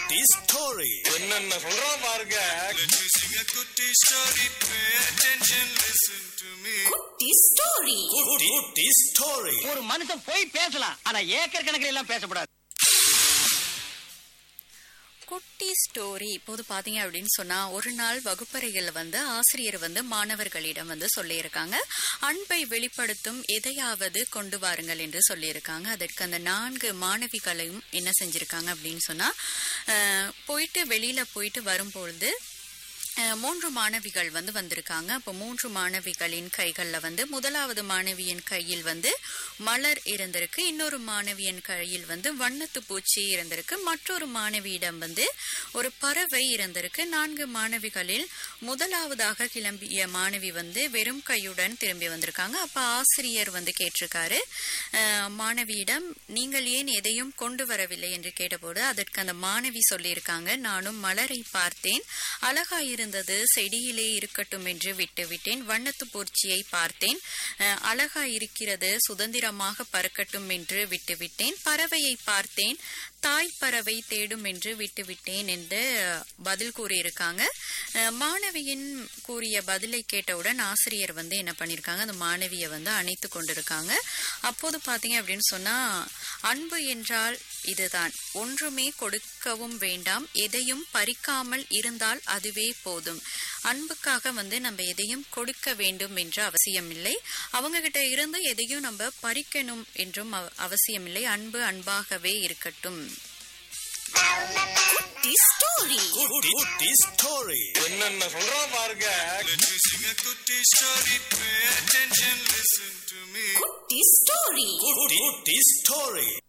குட்டி ஸ்டோரி என்னென்ன சொல்றான் பாருங்க Let me sing a goody story. Pay attention, listen to me. குட்டி ஸ்டோரி குட்டி ஸ்டோரி ஒரு மனுஷன் போய் பேசலாம் ஆனா ஏக்கர் கணக்கில் எல்லாம் பேசக்கூடாது குட்டி ஸ்டோரி இப்போது பாத்தீங்க அப்படின்னு சொன்னா ஒரு நாள் வகுப்பறையில் வந்து ஆசிரியர் வந்து மாணவர்களிடம் வந்து சொல்லியிருக்காங்க அன்பை வெளிப்படுத்தும் எதையாவது கொண்டு வாருங்கள் என்று சொல்லியிருக்காங்க அதற்கு அந்த நான்கு மாணவிகளையும் என்ன செஞ்சிருக்காங்க அப்படின்னு சொன்னா அஹ், போயிட்டு வெளியில போயிட்டு வரும்பொழுது அஹ், மூன்று மாணவிகள் வந்து வந்திருக்காங்க அப்போ மூன்று மாணவிகளின் கைகள்ல வந்து முதலாவது மாணவியின் கையில் வந்து மலர் இருந்திருக்கு இன்னொரு மாணவியின் கையில் வந்து வண்ணத்து பூச்சி இருந்திருக்கு மற்றொரு மாணவியிடம் வந்து ஒரு பறவை இருந்திருக்கு நான்கு மாணவிகளில் முதலாவதாக கிளம்பிய மாணவி வந்து வெறும் கையுடன் திரும்பி வந்திருக்காங்க அப்ப ஆசிரியர் வந்து கேட்டிருக்காரு அஹ், மாணவியிடம் நீங்கள் ஏன் எதையும் கொண்டு வரவில்லை என்று கேட்டபோது அதற்கு அந்த மாணவி சொல்லியிருக்காங்க நானும் மலரை பார்த்தேன் அழகா இருந்தது செடியிலே இருக்கட்டும் என்று விட்டு விட்டேன் வண்ணத்து பூச்சியை பார்த்தேன் அஹ், அழகா இருக்கிறது சுதந்திரமாக பறக்கட்டும் என்று விட்டுவிட்டேன் பறவையை பார்த்தேன் தாய் பறவை தேடும் என்று விட்டுவிட்டேன் என்று பதில் கூறியிருக்காங்க அஹ், மாணவியின் கூறிய பதிலை கேட்டவுடன் ஆசிரியர் வந்து என்ன பண்ணிருக்காங்க அந்த மாணவியை வந்து அணைத்து கொண்டிருக்காங்க அப்போது பாத்தீங்க அப்படின்னு சொன்னா அன்பு என்றால் இதுதான் ஒன்றுமே கொடுக்கவும் வேண்டாம் எதையும் பறிக்காமல் இருந்தால் அதுவே போதும் அன்புக்காக வந்து நம்ம எதையும் கொடுக்க வேண்டும் என்ற அவசியம் இல்லை அவங்க கிட்ட இருந்து எதையும் நம்ம பறிக்கணும் என்றும் அவ- அவசியமில்லை அன்பு அன்பாகவே இருக்கட்டும் குட்டி ஸ்டோரி குட்டி ஸ்டோரி என்னென்ன சொல்றான் பாருங்க Let me sing a goody story. Pay attention, listen to me. குட்டி ஸ்டோரி குட்டி ஸ்டோரி